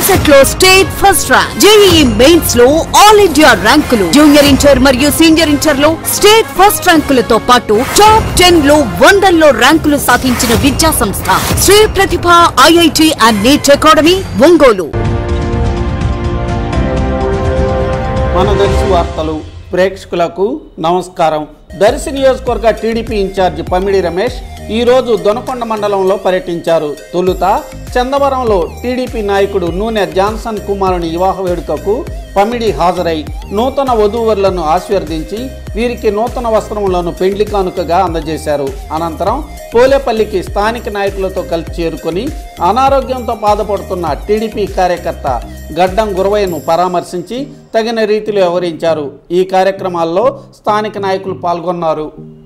ఎంసెట్ లో state first rank JEE mains లో all India ర్యాంకులు జూనియర్ ఇంటర్ మరియు సీనియర్ ఇంటర్ లో స్టేట్ ఫస్ట్ ర్యాంకులతో పాటు టాప్ టెన్ లో వందల్లో ర్యాంకులు సాధించిన విద్యా సంస్థ Shri Pratibha IIT and NEET academy Ongole మన దర్శి వార్తలు ప్రేక్షకులకు నమస్కారం దర్శి నియోజకవర్గ టీడీపీ ఇన్ఛార్జి పమిడి రమేష్ ఈరోజు దొనకొండ మండలంలో పర్యటించారు తొలుత చందవరంలో టీడీపీ నాయకుడు నూనె జాన్సన్ కుమారుని వివాహ వేడుకకు పమిడి హాజరై నూతన వధూవరులను ఆశీర్వదించి వీరికి నూతన వస్త్రములను పెండ్లి కానుకగా అందజేశారు అనంతరం పోలేపల్లికి స్థానిక నాయకులతో కలిసి చేరుకొని అనారోగ్యంతో బాధపడుతున్న టీడీపీ కార్యకర్త గడ్డం గురవయ్యను పరామర్శించి తగిన రీతిలో వివరించారు ఈ కార్యక్రమాల్లో స్థానిక నాయకులు పాల్గొన్నారు